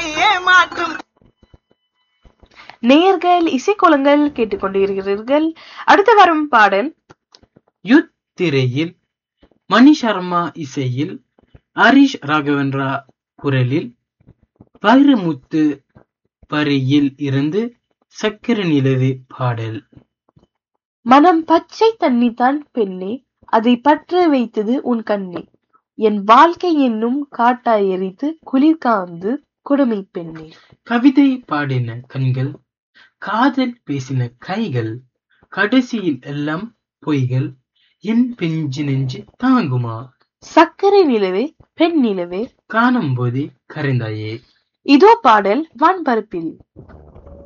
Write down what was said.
என்னை ஏமாற்றும் நேயர்கள் இசைக்கோலங்கள் கேட்டுக்கொண்டிருக்கிறீர்கள் அடுத்து வரும் பாடல் யுத் திரையில் மணி சர்மா இசையில் ஹரிஷ் ராகவேந்திரா குரலில் வைரமுத்து வரியில் இருந்து சக்கர நிலவு பாடல் மனம் பச்சை தண்ணிதான் பெண்ணே அதை பற்ற வைத்தது உன் கண்ணே என் வாழ்க்கை என்னும் காட்டாய் எரித்து குளிர் காந்து குடுமி பெண்ணே கவிதை பாடின கண்கள் காதல் பேசின கைகள் கடைசியில் எல்லாம் பொய்கள் என் பெஞ்சு நெஞ்சு தாங்குமா சர்க்கரை நிலவே பெண் நிலவே காணும் போதே கரைந்தாயே இதோ பாடல் வான்பரப்பில்